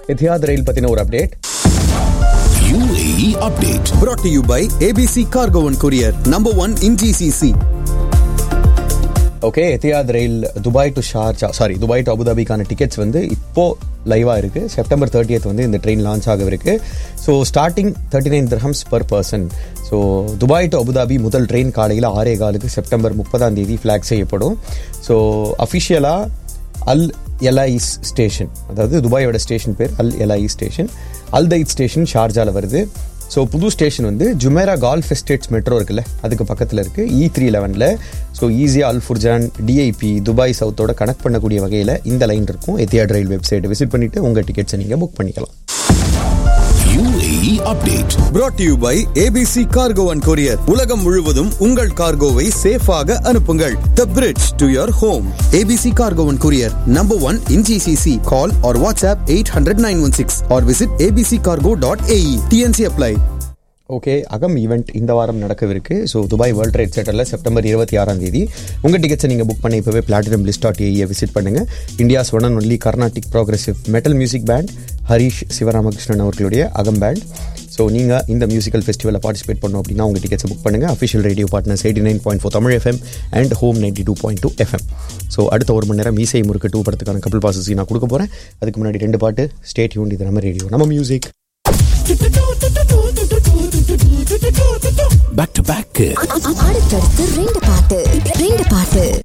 எத்தியாத் rail பற்றின ஒரு update UAE update. brought to you by ABC Cargo and Courier, number one in GCC. Okay Etihad rail Dubai to Sharjah sorry Dubai to அபுதாபிக்கான tickets வந்து இப்போ லைவாக இருக்கு September thirtieth வந்து இந்த train launch ஆகவிருக்கு so starting thirty nine dirhams per person so Dubai to Abu Dhabi முதல் train காலையில் ஆறே காலுக்கு செப்டம்பர் முப்பதாம் தேதி ஃப்ளாக் செய்யப்படும் ஸோ அஃபிஷியலாக அல் எலாயிஸ் ஸ்டேஷன் அதாவது துபாயோட ஸ்டேஷன் பேர் அல் எலாயிஸ் ஸ்டேஷன் அல் தைத் ஸ்டேஷன் ஷார்ஜால வருது ஸோ புது ஸ்டேஷன் வந்து ஜுமேரா கால்ஃப் எஸ்டேட்ஸ் மெட்ரோ இருக்குல்ல அதுக்கு பக்கத்தில் இருக்கு இ த்ரீ லெவனில் ஸோ ஈஸியாக அல் ஃபுர்ஜான் டிஐபி துபாய் சவுத்தோட கனெக்ட் பண்ணக்கூடிய வகையில் இந்த லைன் இருக்கும் எத்தியாட் ரயில் வெப்சைட் விசிட் பண்ணிட்டு உங்கள் டிக்கெட்ஸை நீங்கள் புக் பண்ணிக்கலாம் UAE update. brought to you by ABC Cargo and Courier. உலகம் முழுவதும் உங்கள் கார்கோவை சேஃபாக அனுப்புங்கள் The bridge to your home. ABC Cargo and Courier, number one in GCC. Call or WhatsApp 800-916 or visit abccargo.ae. TNC apply. Okay Agam event இந்த வாரம் நடக்கவிருக்கு so Dubai World Trade Centre September இருபத்தி ஆறாம் தேதி உங்கள் டிக்கெட்ஸை நீங்கள் புக் பண்ணி இப்போவே பிளாட்டினம் லிஸ்ட் டாட் ஏஇயை விசிட் பண்ணுங்கள் India's one and only Carnatic progressive metal music band Harish Sivaramakrishnan அவர்களுடைய அகம் பேண்ட் ஸோ நீங்கள் இந்த மியூசிக்கல் ஃபெஸ்டிவலில் பார்ட்டிசிபேட் பண்ணணும் அப்படின்னா உங்கள் டிக்கெட்ஸை புக் பண்ணுங்கள் official radio partners eighty nine point four Tamil FM and home ninety two point two FM so அடுத்த ஒரு மணி நேரம் மீசை முறுக்கு டூ படத்துக்கான கபிள் பாசஸ் நான் கொடுக்க போகிறேன் அதுக்கு முன்னாடி ரெண்டு பாட்டு ஸ்டேட் யூன் இது நம்ம ரேடியோ நம்ம மியூசிக் Back to back. அடுத்தடுத்து ரெண்டு பாட்டு ரெண்டு பாட்டு